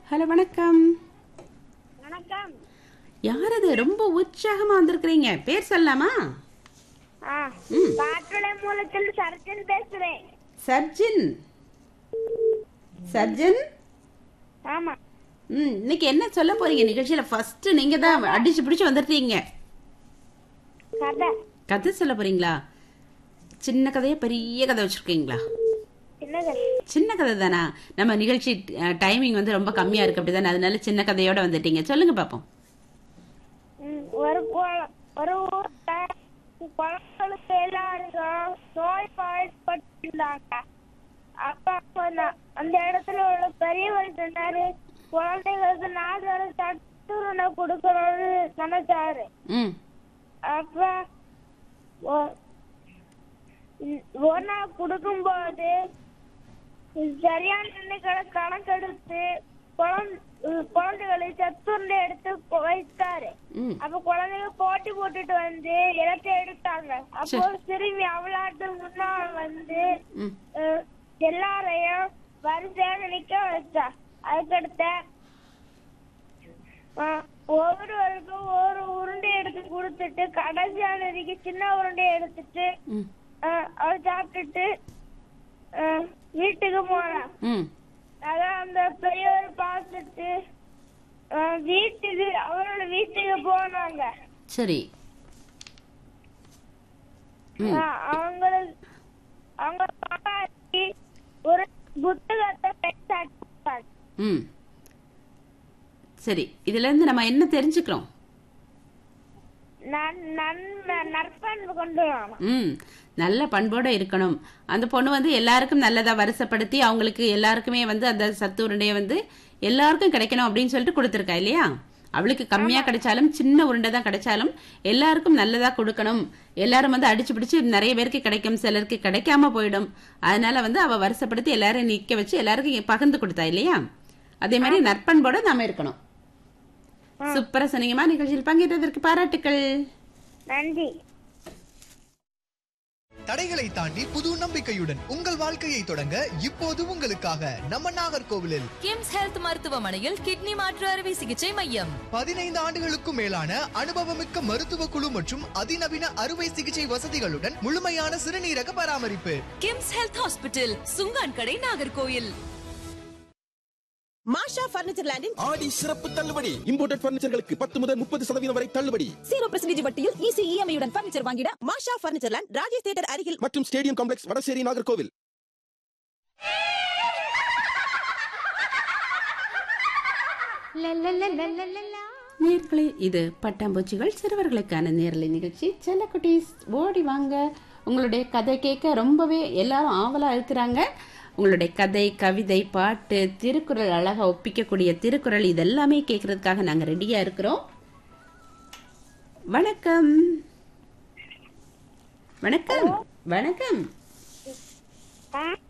Hello வணக்கம் வணக்கம் யார் அது ரொம்ப உற்சாகமா வந்திருக்கிறீங்க பேர் சொல்லலாமா ஆ ம். காற்றுளை மூலத்தில் சரஜன் பேசுறேன் சர்ஜன் சர்ஜன் ஆமா ம் இன்னைக்கு என்ன சொல்ல போறீங்க நிகழ்ச்சியில ஃபர்ஸ்ட் நீங்க தான் அடிச்சு பிடிச்சு வந்துருக்கீங்க கதை கதை சொல்ல போறீங்களா சின்ன கதையா பெரிய கதை வச்சிருக்கீங்களா சின்னது சின்ன கதை தானா நம்ம நிகழ்ச்சி டைமிங் வந்து ரொம்ப கம்மியா இருக்கு அப்படிதானே அதனால சின்ன கதையோட வந்துட்டீங்க சொல்லுங்க பாப்போம் ம், ஒரு குள- ஒரு ஊர்ல குழந்தைகளுக்கு எல்லாருக்கும் நோய் பாய்ப்பட்டிருந்தாங்க அப்ப அப்ப நான் அந்த இடத்துல உள்ள பெரியவர் சொன்னாரு குழந்தைகளுக்கு நாலு சத்துருணை கொடுக்கணும்னு நினைச்சாரு ம் அப்ப ஒ- ம், ஒரு நாள் கொடுக்கும்போது சரியான எண்ணிக்கைகளை கணக்கெடுத்து குழந்தை குழந்தைகளை சத்துருண்டை எடுத்து கொ- வைத்தாரு ம் அப்ப குழந்தைங்க போட்டி போட்டுட்டு வந்து இடத்தை எடுத்தாங்க அப்போ ஒரு சிறுமி அவளாட்டு முன்னால் வந்து ம் அஹ், எல்லாரையும் வரிசையாக நிக்க வச்சா அதுக்கடுத்த அஹ், ஒவ்வொருவருக்கும் ஒரு உருண்டை எடுத்து கொடுத்துட்டு கடைசியானதுக்கு சின்ன உருண்டை எடுத்துட்டு ம் அஹ், அவ சாப்பிட்டுட்டு அஹ், வீட்டுக்கு போனான் ம் அதான் அந்த பெரியவர் பார்த்துட்டு அஹ், வீட்டுக்கு அவரோட வீட்டுக்கு போனாங்க சரி ம் அஹ், அவங்களுக்கு அவங்க பாட்டி ஒரு புத்தகத்தை பெற்றாங்க ம் சரி இதுல இருந்து நம்ம என்ன தெரிஞ்சுக்கிறோம் நன் நன் நற்பண்பு கொண்டு வரணும் ம் நல்ல பண்போட இருக்கணும் அந்த பொண்ணு வந்து எல்லாருக்கும் நல்லதா வரிசைப்படுத்தி அவங்களுக்கு எல்லாருக்குமே வந்து அந்த சத்து உருண்டையை வந்து எல்லாருக்கும் கிடைக்கணும் அப்படின்னு சொல்லிட்டு கொடுத்துருக்கா இல்லையா அவளுக்கு கம்மியா கிடைச்சாலும் சின்ன உருண்டை தான் கிடைச்சாலும் எல்லாருக்கும் நல்லதா கொடுக்கணும் எல்லாரும் வந்து அடிச்சு பிடிச்சு நிறைய பேருக்கு கிடைக்கும் சிலருக்கு கிடைக்காம போயிடும் அதனால வந்து அவ வரிசைப்படுத்தி எல்லாரும் நிக்க வச்சு எல்லாருக்கும் பகிர்ந்து கொடுத்தா இல்லையா அதே மாதிரி நற்பண்போட நாம இருக்கணும் சூப்பரா சொன்னீங்கம்மா நிகழ்ச்சியில் பங்கேற்றதற்கு பாராட்டுக்கள் நன்றி தடைகளை தாண்டி புது நம்பிக்கையுடன் உங்கள் வாழ்க்கையை தொடங்க இப்போது உங்களுக்காக நம்ம நாகர்கோவிலில் கிம்ஸ் ஹெல்த் மருத்துவமனையில் கிட்னி மாற்று அறுவை சிகிச்சை மையம் பதினைந்து ஆண்டுகளுக்கும் மேலான அனுபவமிக்க மருத்துவ குழு மற்றும் அதிநவீன அறுவை சிகிச்சை வசதிகளுடன் முழுமையான சிறுநீரக பராமரிப்பு கிம்ஸ் ஹெல்த் ஹாஸ்பிட்டல் சுங்கான் கடை நாகர்கோயில் மாஷா பர்னிச்சர் லேண்டின் ஆடி சிறப்பு தள்ளுபடி இம்போர்ட்டட் பர்னிச்சர்களுக்கு பத்து முதல் முப்பது சதவீதம் வரை தள்ளுபடி ஜீரோ பர்சன்டேஜ் வட்டியில் ஈஸி இஎம்ஐ உடன் பர்னிச்சர் வாங்கிட Masha furniture land Rajesh theatre அருகில் மற்றும் ஸ்டேடியம் காம்ப்ளெக்ஸ் வடசேரி நாகர்கோவில் நேர்களே இது பட்டாம்பூச்சிகள் சிறுவர்களுக்கான நேரலை நிகழ்ச்சி செல்லக்குட்டீஸ் ஓடி வாங்க உங்களுடைய கதை கேட்க ரொம்பவே எல்லாரும் ஆவலா இருக்கிறாங்க உங்களுடைய கதை கவிதை பாட்டு திருக்குறள் அழகா ஒப்பிக்கக்கூடிய திருக்குறள் இதெல்லாமே கேட்கறதுக்காக நாங்க ரெடியா இருக்கிறோம் வணக்கம் வணக்கம் வணக்கம் ஆ